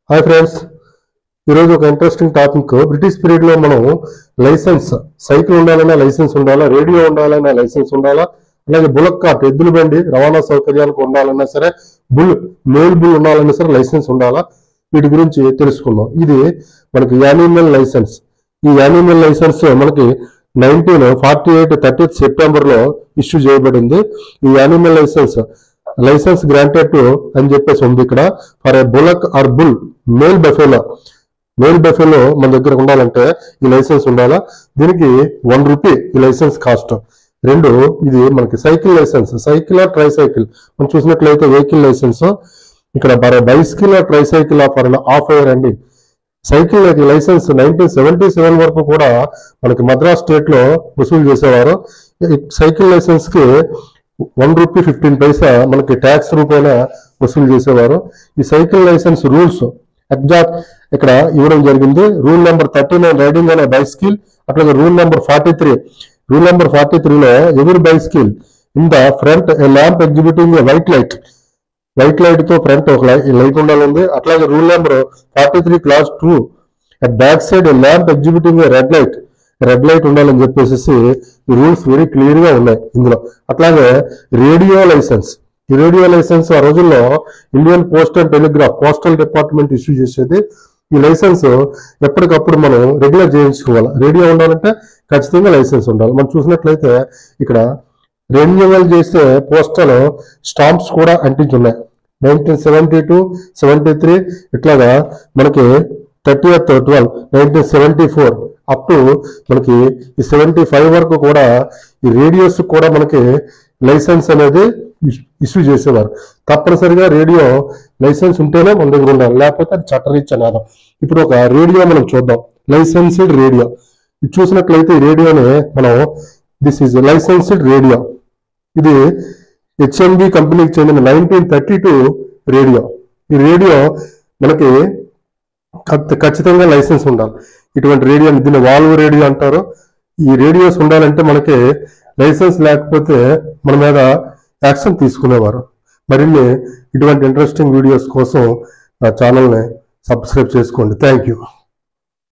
hi friends ఈరోజు ఒక interesting topic British period లో మనం లైసెన్స్ సైకిల్ ఉండాలన్నా లైసెన్స్ ఉండాలా రేడియో ఉండాలన్నా లైసెన్స్ ఉండాలా అలాగే బులక్ కార్ట్ ఎద్దుల బండి రవాణా సౌకర్యాలకు ఉండాలన్నా సరే బుల్ మేల్ బుల్ ఉండాలన్నా సరే లైసెన్స్ ఉండాలా వీటి గురించి తెలుసుకుందాం ఇది మనకి యానిమల్ లైసెన్స్ ఈ యానిమల్ లైసెన్స్ మనకి nineteen forty eight thirty September లో ఇష్యూ చేయబడింది ఈ animal license license granted to అని చెప్పేసి ఉంది ఇక్కడ for a bullock or bull male buffalo male buffalo మన దగ్గర ఉండాలంటే ఈ లైసెన్స్ ఉండాలా దీనికి వన్ రూపీ ఈ లైసెన్స్ కాస్ట్ రెండు ఇది మనకి cycle license cycle or tricycle మనం చూసినట్లయితే వెహికల్ లైసెన్స్ ఇక్కడ for bicycle or tricycle for of year అండి cycle license nineteen seventy seven వరకు కూడా మనకి మద్రాస్ స్టేట్ లో వసూలు చేసేవారు ఈ సైకిల్ లైసెన్స్ కి వన్ రూపీ ఫిఫ్టీన్ పైసా మనకి ట్యాక్స్ రూపాయన వసూలు చేసేవారు ఈ సైకిల్ లైసెన్స్ రూల్స్ ఎగ్జాక్ట్ ఇక్కడ ఇవ్వడం జరిగింది rule number thirty nine riding అనే బైస్కిల్ అట్లాగే rule number forty three rule number forty త్రీలో ఎవరి bicycle in the front lamp exhibiting white light white light తో ఫ్రంట్ ఒక లైట్ ఉండాలండి అట్లాగే rule number forty three clause two at back side lamp exhibiting red light red light ఉండాలని చెప్పేసి ఈ rules very clear గా ఉన్నాయి ఇందులో అట్లాగే రేడియో లైసెన్స్ ఈ రేడియో లైసెన్స్ ఆ రోజుల్లో Indian post and telegraph postal department issue చేసేది ఈ లైసెన్స్ ఎప్పటికప్పుడు మనం రెగ్యులర్ చేయించుకోవాలి రేడియో ఉండాలంటే ఖచ్చితంగా లైసెన్స్ ఉండాలి మనం చూసినట్లయితే ఇక్కడ రెన్యువల్ చేసే పోస్టల్ స్టాంప్స్ కూడా అంటించున్నాయి nineteen seventy two seventy three ఇట్లాగా మనకి thirty twelve nineteen seventy four up to మనకి ఈ సెవెంటీ ఫైవ్ వరకు కూడా ఈ రేడియోస్ కూడా మనకి లైసెన్స్ అనేది ఇష్యూ చేసేవారు తప్పనిసరిగా రేడియో లైసెన్స్ ఉంటేనే మన దగ్గర ఉండాలి లేకపోతే అది చట్టరీత్యా నేరం ఇప్పుడు ఒక రేడియో మనం చూద్దాం లైసెన్స్డ్ రేడియో ఇది చూసినట్లయితే ఈ రేడియోని మనం దిస్ ఈజ్ లైసెన్స్డ్ రేడియో ఇది హెచ్ఎంబి కంపెనీకి చెందిన నైన్టీన్ థర్టీ టూ రేడియో ఈ రేడియో మనకి ఖ- ఖచ్చితంగా లైసెన్స్ ఉండాలి ఇటువంటి రేడియో దీన్ని వాల్వ్ రేడియో అంటారు ఈ రేడియోస్ ఉండాలంటే మనకి లైసెన్స్ లేకపోతే మన మీద యాక్షన్ తీసుకునేవారు మరిన్ని ఇటువంటి ఇంట్రెస్టింగ్ వీడియోస్ కోసం నా ఛానల్ని సబ్స్క్రైబ్ చేసుకోండి థ్యాంక్ యూ